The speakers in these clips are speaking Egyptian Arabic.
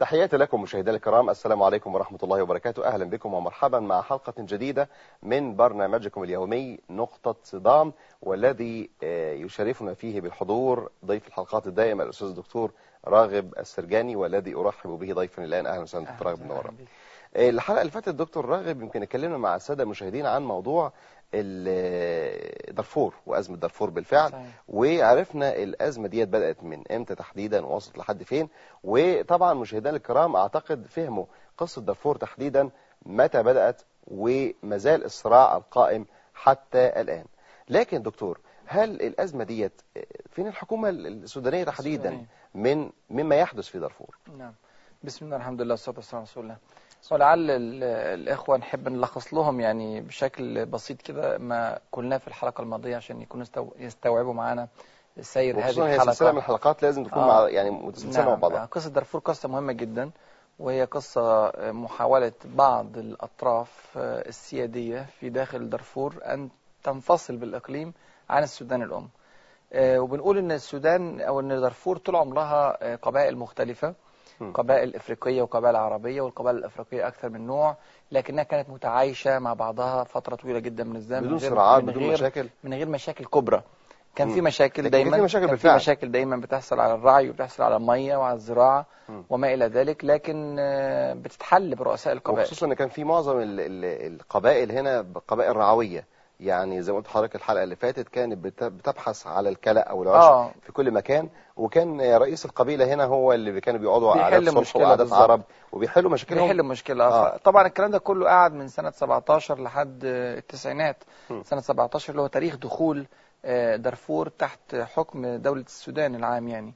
تحياتي لكم مشاهدينا الكرام السلام عليكم ورحمة الله وبركاته أهلا بكم ومرحبا مع حلقة جديدة من برنامجكم اليومي نقطة صدام والذي يشرفنا فيه بالحضور ضيف الحلقات الدائمة الأستاذ الدكتور راغب السرجاني والذي أرحب به ضيفا الآن أهلا وسهلا دكتور راغب منورا الحلقة اللي فاتت دكتور راغب يمكن اتكلمنا مع السادة المشاهدين عن موضوع دارفور وأزمة دارفور بالفعل صحيح. وعرفنا الأزمة ديت بدأت من امتى تحديدا ووصلت لحد فين وطبعا مشاهدينا الكرام أعتقد فهموا قصة دارفور تحديدا متى بدأت ومازال الصراع القائم حتى الآن لكن دكتور هل الأزمة ديت فين الحكومة السودانية تحديدا من مما يحدث في دارفور نعم بسم الله الحمد لله والصلاة والسلام على رسول الله ولعل الإخوة نحب نلخص لهم يعني بشكل بسيط كده ما قلناه في الحلقة الماضية عشان يكونوا يستوعبوا معانا سير هذه الحلقة سلسلة من الحلقات لازم تكون آه مع يعني متسلسلة نعم مع بعضها قصة دارفور قصة مهمة جدا وهي قصة محاولة بعض الأطراف السيادية في داخل دارفور أن تنفصل بالإقليم عن السودان الأم وبنقول ان السودان او ان دارفور طول عمرها قبائل مختلفة قبائل افريقية وقبائل عربية والقبائل الافريقية اكثر من نوع لكنها كانت متعايشة مع بعضها فترة طويلة جدا من الزمن بدون صراعات بدون غير مشاكل من غير مشاكل كبرى كان في مشاكل دايما في مشاكل كان بالفعل. في مشاكل دايما بتحصل على الرعي وبتحصل على المية وعلى الزراعة م. وما الى ذلك لكن بتتحل برؤساء القبائل وخصوصا ان كان في معظم ال ال القبائل هنا قبائل رعويه يعني زي ما قلت لحضرتك الحلقه اللي فاتت كانت بتبحث على الكلأ او العشب آه. في كل مكان وكان رئيس القبيله هنا هو اللي كانوا بيقعدوا بيحل قعدات صلح مشكلة وقعدات بالظبط. عرب وبيحلوا مشاكلهم بيحل مشكلة آه. آه. طبعا الكلام ده كله قعد من سنة 17 لحد التسعينات م. سنة 17 اللي هو تاريخ دخول دارفور تحت حكم دولة السودان العام يعني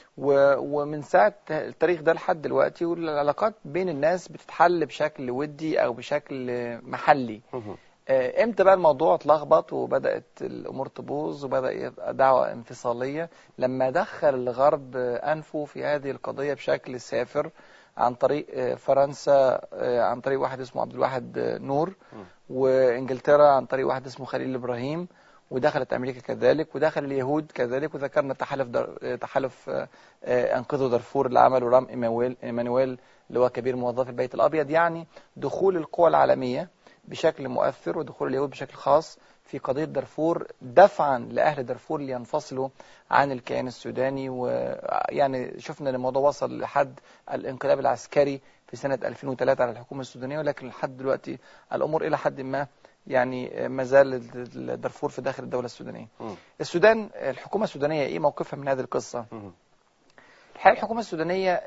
ومن ساعة التاريخ ده لحد دلوقتي والعلاقات بين الناس بتتحل بشكل ودي أو بشكل محلي امتى بقى الموضوع اتلخبط وبدأت الأمور تبوظ وبدأ يبقى دعوة انفصالية لما دخل الغرب أنفه في هذه القضية بشكل سافر عن طريق فرنسا عن طريق واحد اسمه عبد الواحد نور وانجلترا عن طريق واحد اسمه خليل ابراهيم ودخلت امريكا كذلك ودخل اليهود كذلك وذكرنا تحالف در... تحالف انقذوا دارفور اللي عمله رام ايمانويل ايمانويل اللي هو كبير موظف البيت الابيض يعني دخول القوى العالميه بشكل مؤثر ودخول اليهود بشكل خاص في قضية دارفور دفعا لأهل دارفور لينفصلوا عن الكيان السوداني ويعني شفنا ان الموضوع وصل لحد الانقلاب العسكري في سنة 2003 على الحكومة السودانية ولكن لحد دلوقتي الأمور إلى حد ما يعني ما زال دارفور في داخل الدولة السودانية م. السودان الحكومة السودانية إيه موقفها من هذه القصة م. الحقيقة الحكومة السودانية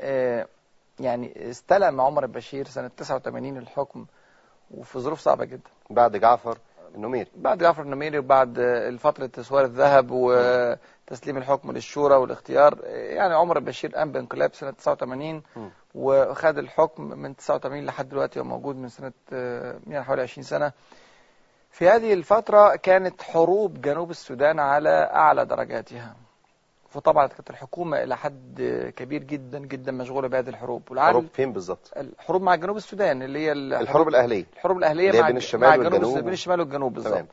يعني استلم عمر البشير سنة 89 الحكم وفي ظروف صعبة جدا بعد جعفر النميري بعد جعفر النميري وبعد فترة تسوار الذهب وتسليم الحكم للشورى والاختيار يعني عمر البشير قام بانقلاب سنة 89 م. وخد الحكم من 89 لحد دلوقتي وموجود من سنة يعني حوالي 20 سنة في هذه الفترة كانت حروب جنوب السودان على أعلى درجاتها فطبعا كانت الحكومة إلى حد كبير جدا جدا مشغولة بهذه الحروب حروب فين بالظبط الحروب مع جنوب السودان اللي هي الحروب الأهلية الحروب الأهلية اللي هي مع بين الشمال مع جنوب والجنوب. بين الشمال والجنوب بالظبط تمام.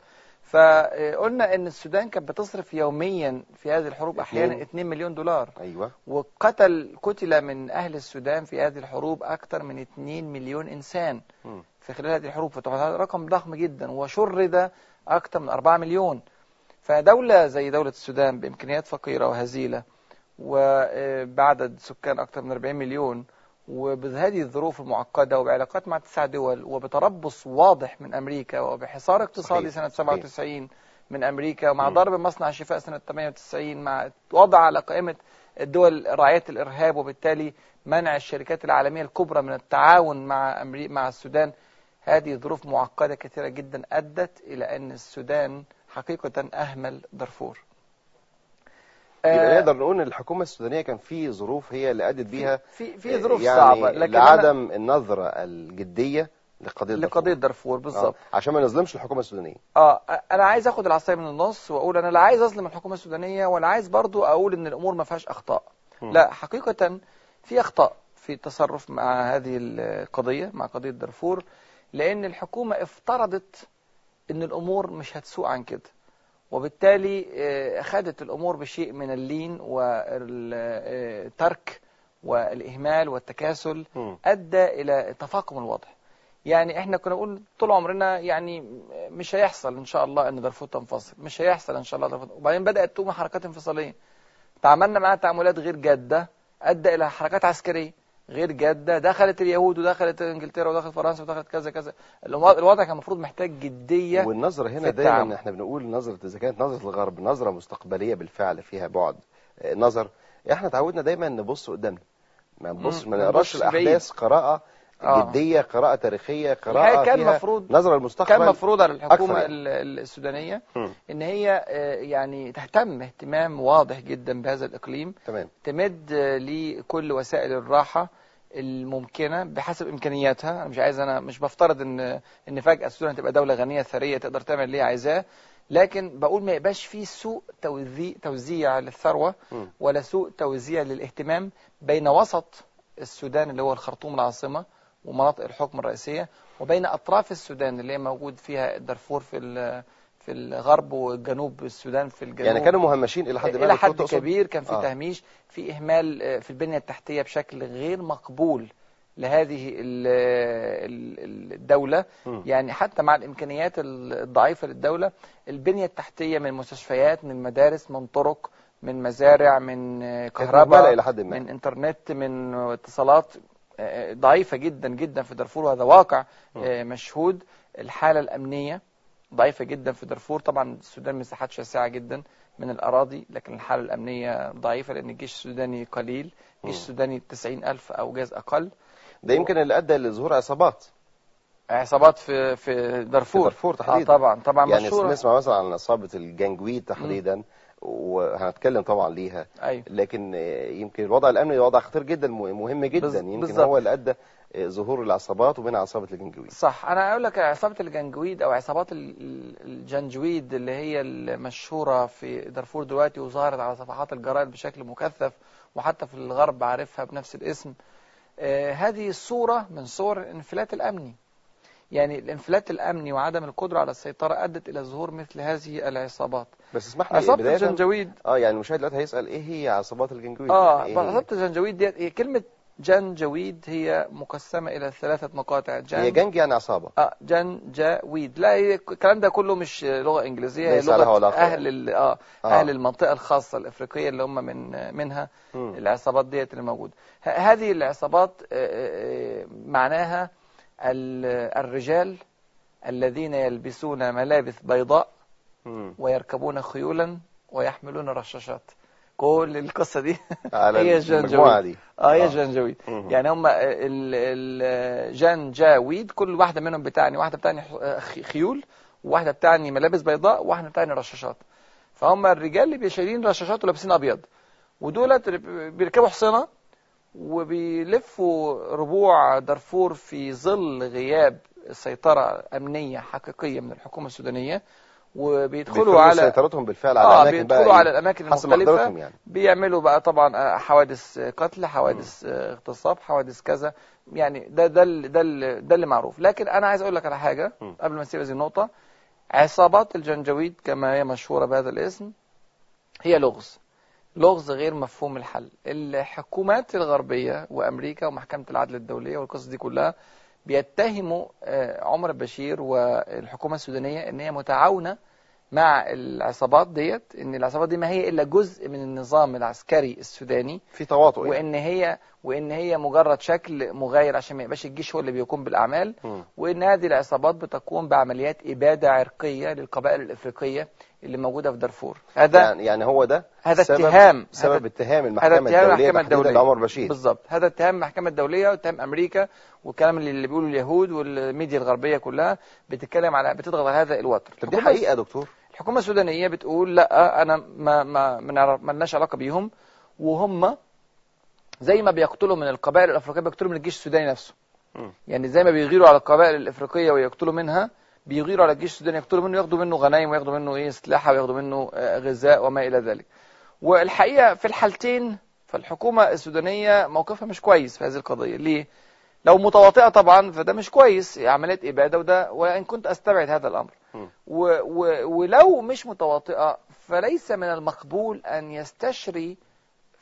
فقلنا ان السودان كانت بتصرف يوميا في هذه الحروب احيانا اتنين. 2 مليون دولار أيوة وقتل قتل من اهل السودان في هذه الحروب اكثر من 2 مليون انسان م. في خلال هذه الحروب فطبعا هذا رقم ضخم جدا وشرد اكثر من 4 مليون فدولة زي دولة السودان بامكانيات فقيرة وهزيلة وبعدد سكان اكثر من 40 مليون وبهذه الظروف المعقدة وبعلاقات مع تسع دول وبتربص واضح من أمريكا وبحصار اقتصادي صحيح. سنة 97 من أمريكا ومع م. ضرب مصنع الشفاء سنة 98 مع وضع على قائمة الدول راعية الإرهاب وبالتالي منع الشركات العالمية الكبرى من التعاون مع أمريكا مع السودان هذه ظروف معقدة كثيرة جدا أدت إلى أن السودان حقيقة أهمل دارفور يبقى آه، نقدر نقول ان الحكومه السودانيه كان في ظروف هي اللي ادت بيها في في ظروف يعني صعبة لكن أنا- لعدم النظره الجديه لقضيه لقضية دارفور. دارفور بالظبط آه. عشان ما نظلمش الحكومه السودانيه اه انا عايز اخد العصايه من النص واقول انا لا عايز اظلم الحكومه السودانيه ولا عايز برضو اقول ان الامور ما فيهاش اخطاء م. لا حقيقه في اخطاء في التصرف مع هذه القضيه مع قضيه دارفور لان الحكومه افترضت ان الامور مش هتسوء عن كده وبالتالي آه، خدت الامور بشيء من اللين والترك والإهمال والتكاسل مم. أدى إلى تفاقم الوضع يعني احنا كنا نقول طول عمرنا يعني مش هيحصل ان شاء الله ان دارفور تنفصل مش هيحصل ان شاء الله دارفور وبعدين بدأت تقوم حركات انفصالية تعاملنا معها تعاملات غير جادة أدى إلى حركات عسكرية غير جادة دخلت اليهود ودخلت انجلترا ودخلت فرنسا ودخلت كذا كذا الوضع الوضع كان المفروض محتاج جدية والنظرة هنا في دايما التعامل. احنا بنقول نظرة إذا كانت نظرة الغرب نظرة مستقبلية بالفعل فيها بعد آه، نظر احنا تعودنا دايما نبص قدامنا ما نبص مم، ما ما نقراش نبصش بعيد. الأحداث قراءة آه. جدية قراءة تاريخية الحقيقة قراءة كان فيها مفروض نظرة كان المستقبل مفروض على الحكومة أكثر ال- ال- السودانية مم. ان هي آه، يعني تهتم اهتمام واضح جدا بهذا الإقليم تمام تمد آه، لكل وسائل الراحة الممكنة بحسب إمكانياتها أنا مش عايز أنا مش بفترض إن إن فجأة السودان تبقى دولة غنية ثرية تقدر تعمل اللي هي عايزاه لكن بقول ما يبقاش فيه سوء توزيع توزيع للثروة مم. ولا سوء توزيع للاهتمام بين وسط السودان اللي هو الخرطوم العاصمة ومناطق الحكم الرئيسية وبين أطراف السودان اللي هي موجود فيها دارفور في ال- في الغرب وجنوب السودان في الجنوب يعني كانوا مهمشين إلى حد ما الى دكتور حد تقصد؟ كبير كان في آه. تهميش في اهمال آه، في البنيه التحتيه بشكل غير مقبول لهذه ال- ال- الدوله مم. يعني حتى مع الامكانيات الضعيفه للدوله البنيه التحتيه من مستشفيات من مدارس من طرق من مزارع من آه، كانت كهرباء مهملة إلى حد ما من انترنت من اتصالات آه، ضعيفه جدا جدا في دارفور وهذا واقع آه، مشهود الحاله الامنيه ضعيفه جدا في دارفور طبعا السودان مساحات شاسعه جدا من الاراضي لكن الحاله الامنيه ضعيفه لان الجيش السوداني قليل الجيش مم. السوداني 90 الف او جاز اقل ده يمكن اللي أدى لظهور عصابات عصابات في في دارفور في دارفور اه تحديدا. طبعا طبعا يعني مشهوره نسمع مثلا عن عصابة الجنجويد تحديدا وهنتكلم طبعا ليها ايوه لكن آه، يمكن الوضع الامني وضع خطير جدا مه- مهم جدا بز- يمكن بالظبط. هو اللي ادى آه، ظهور العصابات ومنها عصابه الجنجويد صح انا اقول لك عصابه الجنجويد او عصابات ال- ال- الجنجويد اللي هي المشهوره في دارفور دلوقتي وظهرت على صفحات الجرائد بشكل مكثف وحتى في الغرب عارفها بنفس الاسم آه، هذه صوره من صور الانفلات الامني يعني الانفلات الامني وعدم القدره على السيطره ادت الى ظهور مثل هذه العصابات بس اسمح لي عصابه بدايه الجنجويد اه يعني المشاهد دلوقتي هيسال ايه هي عصابات الجنجويد اه إيه هي؟ عصابه الجنجويد ديت هي كلمه جنجويد هي مقسمه الى ثلاثه مقاطع جن هي جنج يعني عصابه اه جنجاويد لا هي الكلام ده كله مش لغه انجليزيه هي ليس لها لغه علاقة اهل ال- اه آه. اهل المنطقه الخاصه الافريقيه اللي هم من منها مم. العصابات ديت اللي موجوده ه- هذه العصابات آه، آه، آه، معناها ال- الرجال الذين يلبسون ملابس بيضاء مم. ويركبون خيولا ويحملون رشاشات كل القصه دي على هي المجموعه الجنجويد دي اه هي آه. جنجويد مم. يعني هم الجنجاويد كل واحده منهم بتعني واحده بتعني ح- خيول وواحده بتعني ملابس بيضاء وواحده بتعني رشاشات فهم الرجال اللي بيشيلين رشاشات ولابسين ابيض ودولت بيركبوا حصنه وبيلفوا ربوع دارفور في ظل غياب سيطره امنيه حقيقيه من الحكومه السودانيه وبيدخلوا بيدخلوا على سيطرتهم بالفعل على اه اماكن بقى بيدخلوا إيه؟ على الاماكن حسب المختلفه مقدرتهم يعني بيعملوا بقى طبعا آه، حوادث آه، قتل حوادث آه، اغتصاب حوادث كذا يعني ده ده ال- ده ال- ده اللي معروف لكن انا عايز اقول لك على حاجه م. قبل ما نسيب هذه النقطه عصابات الجنجويد كما هي مشهوره بهذا الاسم هي لغز لغز غير مفهوم الحل الحكومات الغربيه وامريكا ومحكمه العدل الدوليه والقصص دي كلها بيتهموا آه، عمر البشير والحكومه السودانيه ان هي متعاونه مع العصابات ديت ان العصابات دي ما هي الا جزء من النظام العسكري السوداني في تواطؤ يعني. وان هي وان هي مجرد شكل مغاير عشان ما يبقاش الجيش هو اللي بيقوم بالاعمال مم. وان هذه العصابات بتقوم بعمليات اباده عرقيه للقبائل الافريقيه اللي موجوده في دارفور هذا يعني يعني هو ده هذا سبب اتهام سبب هذا اتهام هذا المحكمه اتهام الدوليه المحكمه تحديدا الدوليه لعمر بشير بالظبط هذا اتهام المحكمه الدوليه واتهام امريكا والكلام اللي, اللي بيقوله اليهود والميديا الغربيه كلها بتتكلم على بتضغط على هذا الوتر طب دي الحكومة- حقيقه يا دكتور الحكومه السودانيه بتقول لا انا ما ما ما نعرف- ما لناش علاقه بيهم وهم زي ما بيقتلوا من القبائل الافريقيه بيقتلوا من الجيش السوداني نفسه مم. يعني زي ما بيغيروا على القبائل الافريقيه ويقتلوا منها بيغيروا على الجيش السوداني يقتلوا منه ياخدوا منه غنايم وياخدوا منه ايه اسلحه وياخدوا منه آه، غذاء وما الى ذلك والحقيقه في الحالتين فالحكومه السودانيه موقفها مش كويس في هذه القضيه ليه لو متواطئه طبعا فده مش كويس عمليه اباده وده وان كنت استبعد هذا الامر مم. و و ولو مش متواطئه فليس من المقبول ان يستشري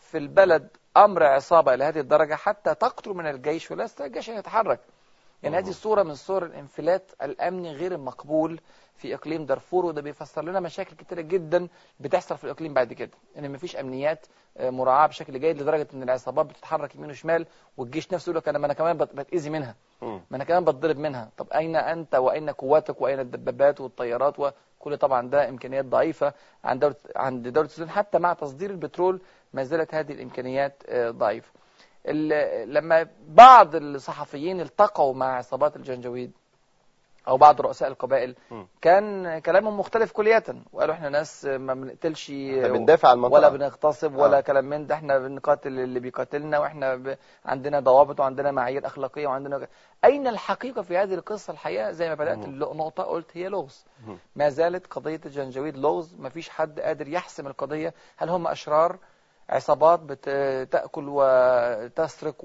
في البلد امر عصابه الى هذه الدرجه حتى تقتل من الجيش ولا يستطيع الجيش ان يتحرك يعني هذه صوره من صور الانفلات الامني غير المقبول في اقليم دارفور وده بيفسر لنا مشاكل كتيره جدا بتحصل في الاقليم بعد كده ان مفيش امنيات آه، مراعاه بشكل جيد لدرجه ان العصابات بتتحرك يمين وشمال والجيش نفسه يقول لك انا ما انا كمان بت- بتاذي منها مم. ما انا كمان بتضرب منها طب اين انت واين قواتك واين الدبابات والطيارات وكل طبعا ده امكانيات ضعيفه عند دوله عند دوله السودان حتى مع تصدير البترول ما زالت هذه الامكانيات آه، ضعيفه ال- لما بعض الصحفيين التقوا مع عصابات الجنجويد او بعض رؤساء القبائل مم. كان كلامهم مختلف كلية وقالوا احنا ناس ما بنقتلش احنا بندافع عن المنطقة ولا بنغتصب ولا آه. كلام من ده احنا بنقاتل اللي بيقاتلنا واحنا ب... عندنا ضوابط وعندنا معايير اخلاقيه وعندنا اين الحقيقه في هذه القصه الحقيقه زي ما بدات مم. النقطه قلت هي لغز مم. ما زالت قضيه الجنجويد لغز ما فيش حد قادر يحسم القضيه هل هم اشرار عصابات بتاكل وتسرق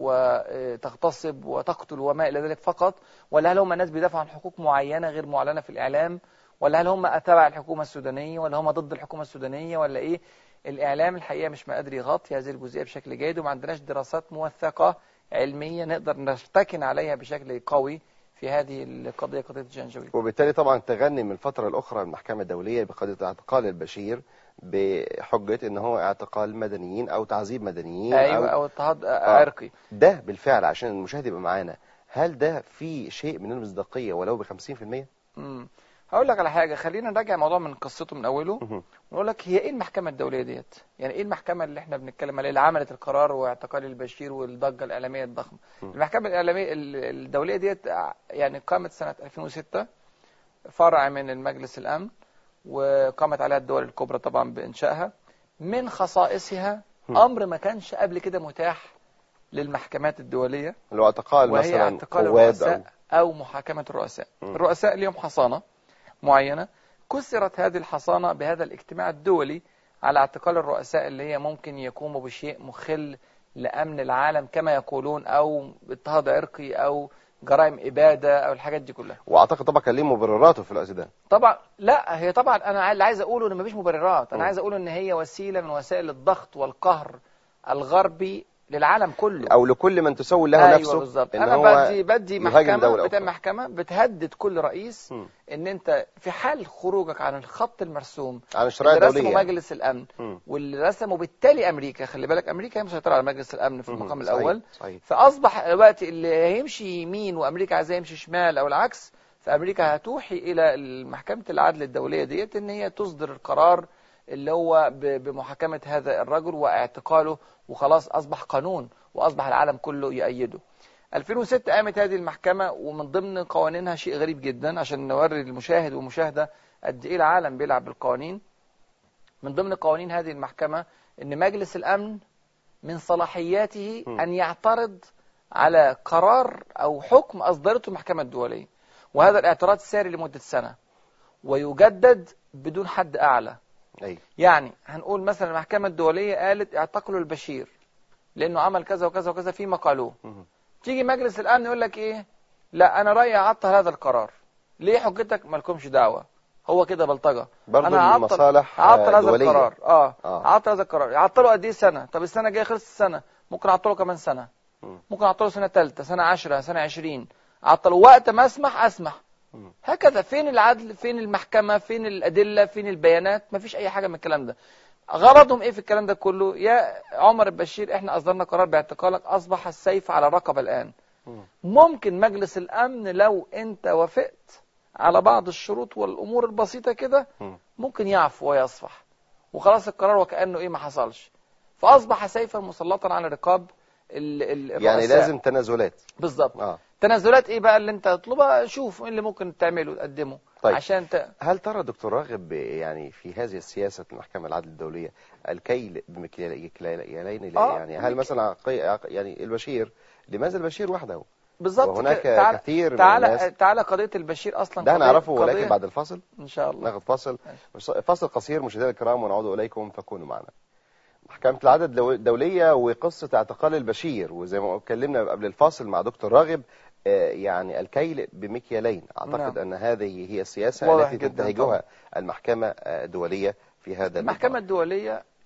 وتغتصب وتقتل وما الى ذلك فقط ولا هل هم ناس بيدافعوا عن حقوق معينه غير معلنه في الاعلام ولا هل هم تبع الحكومه السودانيه ولا هم ضد الحكومه السودانيه ولا ايه الاعلام الحقيقه مش قادر يغطي هذه الجزئيه بشكل جيد وما عندناش دراسات موثقه علميه نقدر نرتكن عليها بشكل قوي في هذه القضيه قضيه الجنجويد وبالتالي طبعا تغني من الفترة الأخرى المحكمة الدولية بقضية اعتقال البشير بحجة ان هو اعتقال مدنيين او تعذيب مدنيين ايوه أو او اضطهاد عرقي ده بالفعل عشان المشاهد يبقى معانا هل ده في شيء من المصداقية ولو ب 50%؟ امم هقول لك على حاجه خلينا نراجع الموضوع من قصته من اوله مهم. ونقول لك هي ايه المحكمه الدوليه ديت يعني ايه المحكمه اللي احنا بنتكلم عليها اللي عملت القرار واعتقال البشير والضجه الاعلاميه الضخمه م. المحكمه الاعلاميه ال- الدوليه ديت يعني قامت سنه 2006 فرع من المجلس الامن وقامت عليها الدول الكبرى طبعا بانشائها من خصائصها م. امر ما كانش قبل كده متاح للمحكمات الدوليه لو اعتقال وهي مثلا اعتقال قواد الرؤساء أو محاكمة الرؤساء م. الرؤساء ليهم حصانة معينة كسرت هذه الحصانة بهذا الاجتماع الدولي على اعتقال الرؤساء اللي هي ممكن يقوموا بشيء مخل لأمن العالم كما يقولون أو اضطهاد عرقي أو جرائم إبادة أو الحاجات دي كلها واعتقد طبعا كان ليه مبرراته في الوقت ده طبعا لا هي طبعا انا اللي عايز اقوله ان مفيش مبررات م. انا عايز اقوله ان هي وسيله من وسائل الضغط والقهر الغربي للعالم كله او لكل من تسول له ايوه نفسه بالظبط ان انا هو بدي بدي يهاجم محكمه دولة بتاع أخرى. محكمه بتهدد كل رئيس مم. ان انت في حال خروجك عن الخط المرسوم عن الشرائع اللي الدولية رسمه يعني. مجلس الامن مم. واللي رسمه بالتالي امريكا خلي بالك امريكا هي مسيطره على مجلس الامن في مم. المقام صحيح. الاول صحيح فاصبح الوقت اللي هيمشي يمين وامريكا عايزاه يمشي شمال او العكس فامريكا هتوحي الى محكمه العدل الدوليه ديت ان هي تصدر القرار اللي هو ب- بمحاكمه هذا الرجل واعتقاله وخلاص اصبح قانون واصبح العالم كله يؤيده 2006 قامت هذه المحكمة ومن ضمن قوانينها شيء غريب جدا عشان نوري المشاهد والمشاهدة قد ايه العالم بيلعب بالقوانين من ضمن قوانين هذه المحكمة ان مجلس الامن من صلاحياته م. ان يعترض على قرار او حكم اصدرته المحكمة الدولية وهذا الاعتراض ساري لمدة سنة ويجدد بدون حد اعلى ايوه يعني هنقول مثلا المحكمة الدولية قالت اعتقلوا البشير لانه عمل كذا وكذا وكذا فيما قالوه مم. تيجي مجلس الامن يقول لك ايه لا انا رايي اعطل هذا القرار ليه حجتك مالكمش دعوه هو كده بلطجه برضه انا هعطل المصالح هعطل آه، هذا دولية. القرار اه آه. هعطل هذا القرار يعطلوا قد ايه سنه طب السنه الجايه خلصت السنه ممكن اعطله كمان سنه مم. ممكن اعطله سنه ثالثه سنه 10 سنه 20 اعطله وقت ما اسمح اسمح مم. هكذا فين العدل فين المحكمه فين الادله فين البيانات مفيش اي حاجه من الكلام ده غرضهم ايه في الكلام ده كله يا عمر البشير احنا اصدرنا قرار باعتقالك اصبح السيف على الرقبه الان مم. ممكن مجلس الامن لو انت وافقت على بعض الشروط والامور البسيطه كده مم. ممكن يعفو ويصفح وخلاص القرار وكانه ايه ما حصلش فاصبح سيفا مسلطا على رقاب ال- ال- الرؤساء يعني لازم تنازلات بالظبط اه تنازلات ايه بقى اللي انت تطلبها شوف ايه اللي ممكن تعمله تقدمه طيب. عشان ت... هل ترى دكتور راغب يعني في هذه السياسة المحكمة العدل الدولية الكيل بمكيالين آه، يعني هل مك- مثلا عقي- عق- يعني البشير لماذا البشير وحده بالظبط وهناك كده. تعال- كثير من تعالى الناس تعالى قضيه البشير اصلا ده قضية- هنعرفه ولكن قضية- بعد الفاصل ان شاء الله ناخد فاصل فاصل قصير مشاهدينا الكرام ونعود اليكم فكونوا معنا محكمة العدل الدو- الدولية وقصة اعتقال البشير وزي ما اتكلمنا قبل الفاصل مع دكتور راغب آه، يعني الكيل بمكيالين اعتقد نعم. ان هذه هي السياسة واضح التي جداً تنتهجها المحكمة آه، الدولية في هذا المحكمة الإطار. الدولية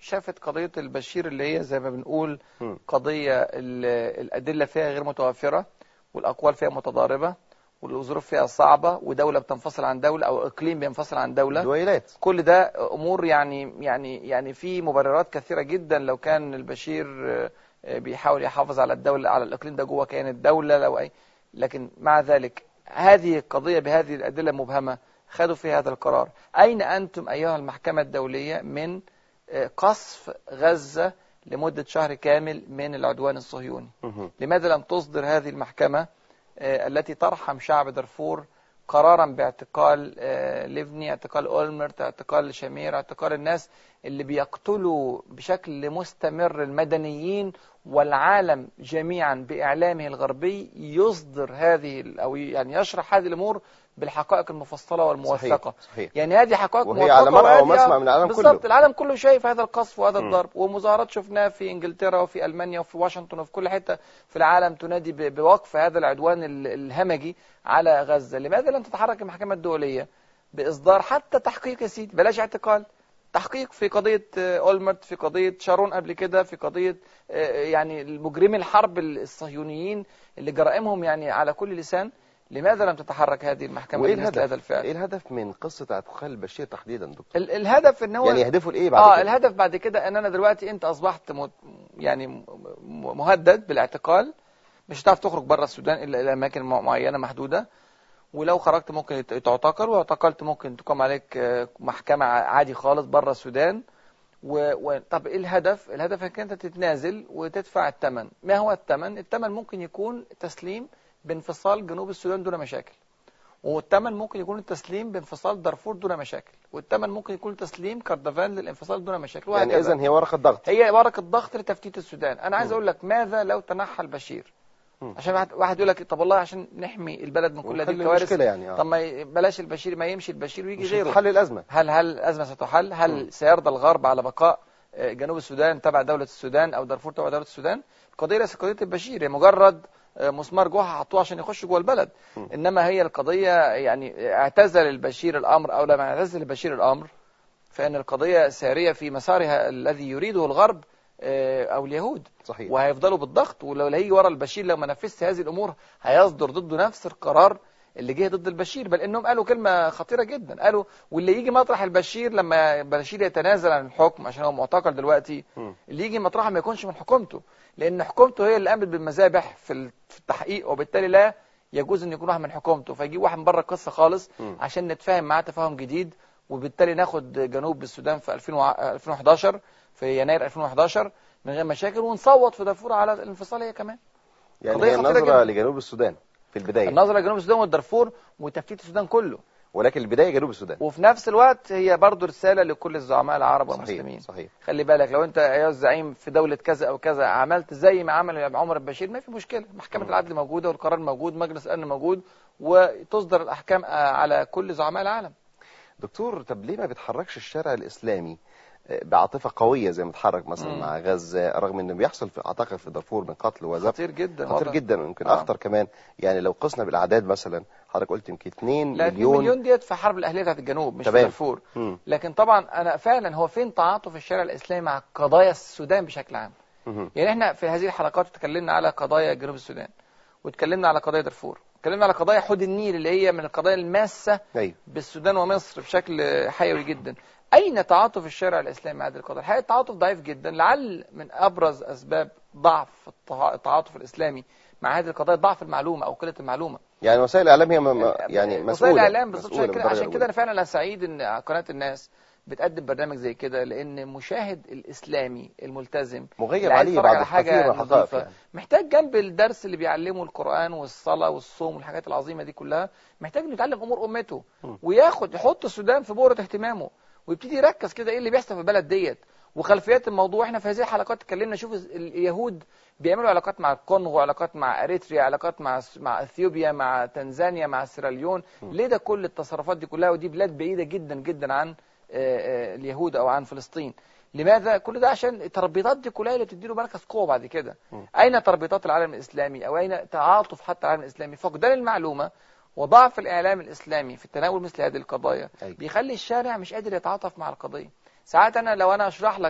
شافت قضية البشير اللي هي زي ما بنقول م. قضية ال- الأدلة فيها غير متوفرة والأقوال فيها متضاربة والظروف فيها صعبة ودولة بتنفصل عن دولة أو إقليم بينفصل عن دولة دويلات كل ده امور يعني يعني يعني في مبررات كثيره جدا لو كان البشير آه، آه، بيحاول يحافظ على الدوله على الاقليم ده جوه كيان الدوله لو اي لكن مع ذلك هذه القضيه بهذه الادله المبهمه خدوا في هذا القرار اين انتم ايها المحكمه الدوليه من آه، قصف غزه لمده شهر كامل من العدوان الصهيوني مهم. لماذا لم تصدر هذه المحكمة آه، التي ترحم شعب دارفور قرارا باعتقال آه، ليفني اعتقال أولمرت اعتقال شامير اعتقال الناس اللي بيقتلوا بشكل مستمر المدنيين والعالم جميعا بإعلامه الغربي يصدر هذه ال- أو يعني يشرح هذه الأمور بالحقائق المفصلة والموثقة صحيح صحيح يعني هذه حقائق وهي موثقة على مرأى وهذه- ومسمع من العالم بالظبط كله. العالم كله شايف هذا القصف وهذا م. الضرب ومظاهرات شفناها في انجلترا وفي المانيا وفي واشنطن وفي كل حته في العالم تنادي ب- بوقف هذا العدوان ال- الهمجي على غزه لماذا لم تتحرك المحكمه الدوليه باصدار حتى تحقيق يا سيدي بلاش اعتقال تحقيق في قضيه آه، اولمرت في قضيه شارون قبل كده في قضيه آه، يعني المجرمي الحرب الصهيونيين اللي جرائمهم يعني على كل لسان لماذا لم تتحرك هذه المحكمه وايه لمثل هذا الهدف الفعل ايه الهدف من قصه اعتقال البشير تحديدا دكتور ال- الهدف ان هو يعني يهدفوا لايه بعد اه كده الهدف بعد كده ان انا دلوقتي انت اصبحت م... يعني م- م- مهدد بالاعتقال مش هتعرف تخرج بره السودان الا الى اماكن مع- معينه محدوده ولو خرجت ممكن يت- تعتقل واعتقلت ممكن تقام عليك آه، محكمه ع- عادي خالص بره السودان و... و... طب ايه الهدف الهدف انك انت تتنازل وتدفع الثمن ما هو الثمن الثمن ممكن يكون تسليم بانفصال جنوب السودان دون مشاكل والثمن ممكن يكون التسليم بانفصال دارفور دون مشاكل والثمن ممكن يكون تسليم كردفان للانفصال دون مشاكل يعني وهكذا اذا هي ورقه ضغط هي ورقة ضغط لتفتيت السودان انا عايز مم. اقول لك ماذا لو تنحى البشير مم. عشان واحد- واحد يقول لك طب والله عشان نحمي البلد من كل هذه ونحل الكوارث المشكله يعني اه طب ما ي- بلاش البشير ما يمشي البشير ويجي مش غيره حل الازمه هل هل الازمه ستحل مم. هل سيرضى الغرب على بقاء آه، جنوب السودان تبع دوله السودان او دارفور تبع دوله السودان القضيه ليست قضيه البشير هي مجرد آه، مسمار جوه حطوه عشان يخش جوه البلد مم. انما هي القضيه يعني اعتزل البشير الامر او لم يعتزل البشير الامر فان القضيه ساريه في مسارها الذي يريده الغرب آه، او اليهود صحيح وهيفضلوا بالضغط ولو هيجي ورا البشير لو ما نفذش هذه الامور هيصدر ضده نفس القرار اللي جه ضد البشير بل انهم قالوا كلمه خطيره جدا قالوا واللي يجي مطرح البشير لما البشير يتنازل عن الحكم عشان هو معتقل دلوقتي مم. اللي يجي مطرحه ما يكونش من حكومته لان حكومته هي اللي قامت بالمذابح في ال- في التحقيق وبالتالي لا يجوز ان يكون واحد من حكومته فيجيب واحد من بره القصه خالص مم. عشان نتفاهم معاه تفاهم جديد وبالتالي ناخد جنوب السودان في 2000 وع- 2011 في يناير 2011 من غير مشاكل ونصوت في دارفور على الانفصال هي كمان يعني قضية هي خطيرة النظره جدا. لجنوب السودان في البدايه النظره لجنوب السودان والدارفور وتفتيت السودان كله ولكن البدايه جنوب السودان وفي نفس الوقت هي برضو رساله لكل الزعماء العرب صحيح والمسلمين صحيح خلي بالك لو انت ايها الزعيم في دوله كذا او كذا عملت زي ما عمل عمر البشير ما في مشكله محكمه مم. العدل موجوده والقرار موجود مجلس الامن موجود وتصدر الاحكام آه، على كل زعماء العالم دكتور طب ليه ما بيتحركش الشارع الاسلامي آه، بعاطفه قويه زي ما اتحرك مثلا مم. مع غزه رغم انه بيحصل في اعتقد في دارفور من قتل وذبح خطير جدا خطير وضع. جدا ويمكن آه. اخطر كمان يعني لو قسنا بالاعداد مثلا حضرتك قلت يمكن 2 لا 2 مليون مليون ديت في حرب الاهليه بتاعت الجنوب مش في تمام. دارفور مم. لكن طبعا انا فعلا هو فين تعاطف الشارع الاسلامي مع قضايا السودان بشكل عام مم. يعني احنا في هذه الحلقات اتكلمنا على قضايا جنوب السودان واتكلمنا على قضايا دارفور اتكلمنا على قضايا حوض النيل اللي هي من القضايا الماسه ايوه بالسودان ومصر بشكل حيوي جدا اين تعاطف الشارع الاسلامي مع هذه القضايا الحقيقه التعاطف ضعيف جدا لعل من ابرز اسباب ضعف التع- التعاطف الاسلامي مع هذه القضايا ضعف المعلومه او قله المعلومه يعني وسائل الاعلام هي م- م- يعني مسؤوله وسائل الاعلام بالظبط مسؤولة عشان كده بالدرجة عشان كده الأولى. انا فعلا أنا سعيد ان قناه الناس بتقدم برنامج زي كده لان مشاهد الاسلامي الملتزم مغيب اللي عايز عليه يتفرج بعض على حاجة الكثير من الحقائق نظيفة. يعني. محتاج جنب الدرس اللي بيعلمه القرآن والصلاة والصوم والحاجات العظيمة دي كلها محتاج انه يتعلم امور امته م. وياخد يحط السودان في بؤرة اهتمامه ويبتدي يركز كده ايه اللي بيحصل في البلد ديت وخلفيات الموضوع احنا في هذه الحلقات اتكلمنا شوف اليهود بيعملوا علاقات مع الكونغو علاقات مع اريتريا علاقات مع مع اثيوبيا مع تنزانيا مع سيراليون ليه ده كل التصرفات دي كلها ودي بلاد بعيدة جدا جدا عن آه، آه، اليهود او عن فلسطين لماذا كل ده عشان التربيطات دي كلها اللي بتديله مركز قوه بعد كده م. اين تربيطات العالم الاسلامي او اين تعاطف حتى العالم الاسلامي فقدان المعلومه وضعف الاعلام الاسلامي في تناول مثل هذه القضايا أيوة. بيخلي الشارع مش قادر يتعاطف مع القضيه ساعات انا لو انا اشرح لك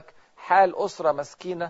حال اسره مسكينه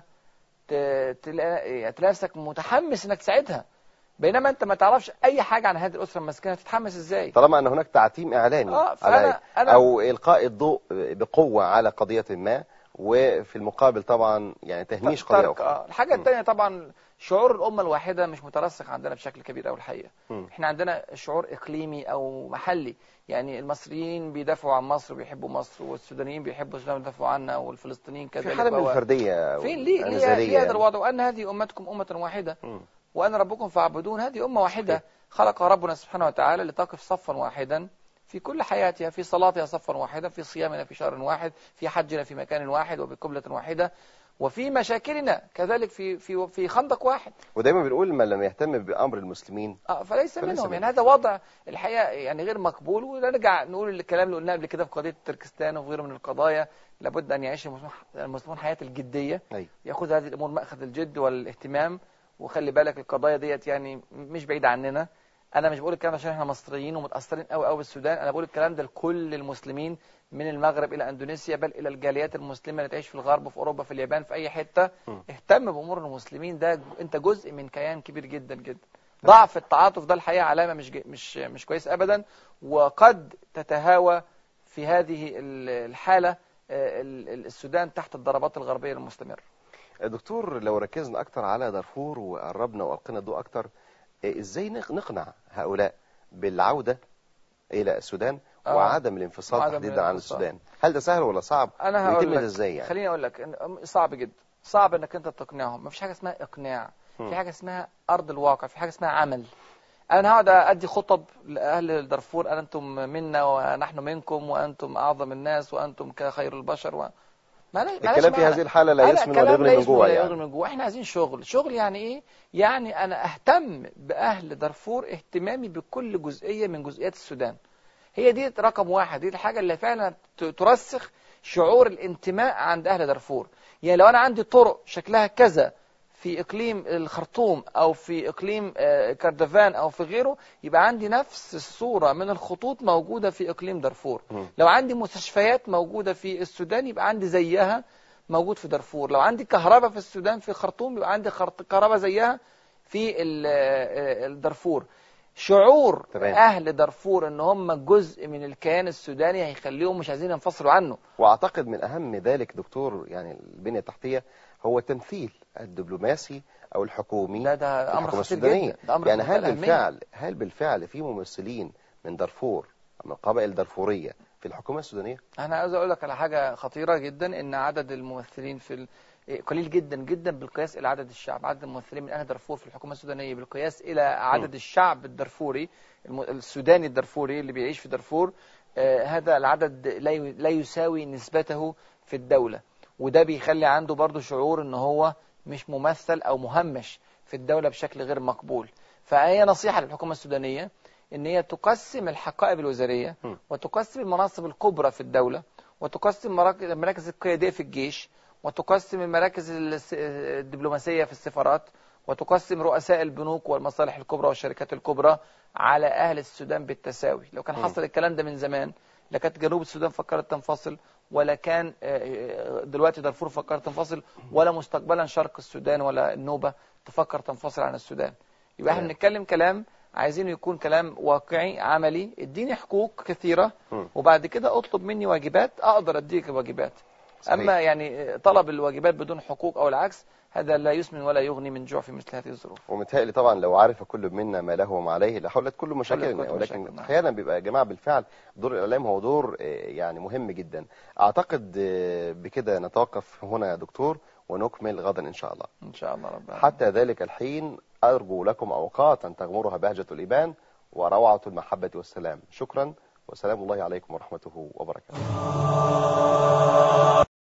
ت- تلاقي تلاقي نفسك متحمس انك تساعدها بينما انت ما تعرفش اي حاجه عن هذه الاسره المسكينه تتحمس ازاي طالما ان هناك تعتيم اعلاني اه على فانا انا او القاء الضوء بقوه على قضيه ما وفي المقابل طبعا يعني تهميش قضيه ترك اخرى اه الحاجه م. الثانيه طبعا شعور الامه الواحده مش مترسخ عندنا بشكل كبير قوي الحقيقه م. احنا عندنا شعور اقليمي او محلي يعني المصريين بيدافعوا عن مصر وبيحبوا مصر والسودانيين بيحبوا السودان ويدافعوا عنها والفلسطينيين كذلك في حاله من وهو- الفرديه فين ليه ليه, والانزالية ليه هذا يعني. الوضع وان هذه امتكم امه واحده م. وانا ربكم فاعبدون هذه امه واحده صحيح. خلق ربنا سبحانه وتعالى لتقف صفا واحدا في كل حياتها في صلاتها صفا واحدا في صيامنا في شهر واحد في حجنا في مكان واحد وبقبلة واحدة وفي مشاكلنا كذلك في في في خندق واحد ودايما بنقول من لم يهتم بامر المسلمين آه، فليس فليس منهم منهم. يعني هذا وضع الحقيقه يعني غير مقبول ونرجع نقول الكلام اللي قلناه قبل كده في قضيه تركستان وغيره من القضايا لابد ان يعيش المسلمون المسلمون حياه الجديه أيوة. ياخذ هذه الامور ماخذ الجد والاهتمام وخلي بالك القضايا ديت يعني مش بعيده عننا انا مش بقول الكلام ده عشان احنا مصريين ومتاثرين قوي قوي بالسودان انا بقول الكلام ده لكل المسلمين من المغرب الى اندونيسيا بل الى الجاليات المسلمه اللي تعيش في الغرب في اوروبا في اليابان في اي حته م. اهتم بامور المسلمين ده انت جزء من كيان كبير جدا جدا ضعف التعاطف ده الحقيقه علامه مش ج- مش مش كويس ابدا وقد تتهاوى في هذه ال- الحاله آه، ال- ال- السودان تحت الضربات الغربيه المستمره دكتور لو ركزنا اكتر على دارفور وقربنا والقينا الضوء اكتر إيه، ازاي نق- نقنع هؤلاء بالعوده الى السودان آه. وعدم الانفصال وعدم تحديدا عن الانفصال. السودان هل ده سهل ولا صعب انا هقول ويتم لك ده ازاي يعني خليني اقول لك إن- صعب جدا صعب انك انت تقنعهم مفيش حاجه اسمها اقناع مم. في حاجه اسمها ارض الواقع في حاجه اسمها عمل انا هقعد ادي خطب لاهل دارفور انتم منا ونحن منكم وانتم اعظم الناس وانتم كخير البشر و... ما لا- مالهاش الكلام في معنى. هذه الحالة لا أنا يسمن ولا كلام يغني لا من يسمن جوع ولا يعني. يغني من جوع احنا عايزين شغل شغل يعني ايه يعني انا اهتم باهل دارفور اهتمامي بكل جزئيه من جزئيات السودان هي دي رقم واحد دي الحاجه اللي فعلا ت- ترسخ شعور الانتماء عند اهل دارفور يعني لو انا عندي طرق شكلها كذا في اقليم الخرطوم او في اقليم آه، كردفان او في غيره يبقى عندي نفس الصوره من الخطوط موجوده في اقليم دارفور مم. لو عندي مستشفيات موجوده في السودان يبقى عندي زيها موجود في دارفور لو عندي كهرباء في السودان في الخرطوم يبقى عندي خرط- كهرباء زيها في ال- آه، الدارفور شعور تمام. اهل دارفور ان هم جزء من الكيان السوداني هيخليهم مش عايزين ينفصلوا عنه واعتقد من اهم ذلك دكتور يعني البنية التحتية هو التمثيل الدبلوماسي او الحكومي ده ده في امر الحكومة خطير السودانية. جدا ده امر يعني في هل منتهى الأهمية. بالفعل هل بالفعل في ممثلين من دارفور من القبائل الدارفورية في الحكومة السودانية انا عايز اقول لك على حاجه خطيره جدا ان عدد الممثلين في ال... إيه، قليل جدا جدا بالقياس الى عدد الشعب عدد الممثلين من اهل دارفور في الحكومه السودانيه بالقياس الى عدد م. الشعب الدارفوري الم... السوداني الدارفوري اللي بيعيش في دارفور آه هذا العدد لا ي... لا يساوي نسبته في الدوله وده بيخلي عنده برضه شعور ان هو مش ممثل او مهمش في الدوله بشكل غير مقبول فهي نصيحه للحكومه السودانيه ان هي تقسم الحقائب الوزاريه م. وتقسم المناصب الكبرى في الدوله وتقسم مراكز- المراكز القياديه في الجيش وتقسم المراكز الس- الدبلوماسيه في السفارات وتقسم رؤساء البنوك والمصالح الكبرى والشركات الكبرى على اهل السودان بالتساوي لو كان م. حصل الكلام ده من زمان لكانت جنوب السودان فكرت تنفصل ولا كان آه، آه، دلوقتي دارفور فكرت تنفصل ولا مستقبلا شرق السودان ولا النوبه تفكر تنفصل عن السودان يبقى احنا تمام. بنتكلم كلام عايزينه يكون كلام واقعي عملي اديني حقوق كثيره م. وبعد كده اطلب مني واجبات اقدر اديك واجبات صحيح. اما يعني طلب الواجبات بدون حقوق او العكس هذا لا يسمن ولا يغني من جوع في مثل هذه الظروف ومتهيألي طبعا لو عرف كل منا ما له وما عليه لحلت كل مشاكلنا كل ولكن مشاكل، نعم. احيانا بيبقى يا جماعه بالفعل دور الاعلام هو دور آه، يعني مهم جدا اعتقد آه، بكده نتوقف هنا يا دكتور ونكمل غدا ان شاء الله ان شاء الله رب العالمين. حتى ذلك الحين ارجو لكم اوقاتا تغمرها بهجه الايمان وروعه المحبه والسلام شكرا وسلام الله عليكم ورحمته وبركاته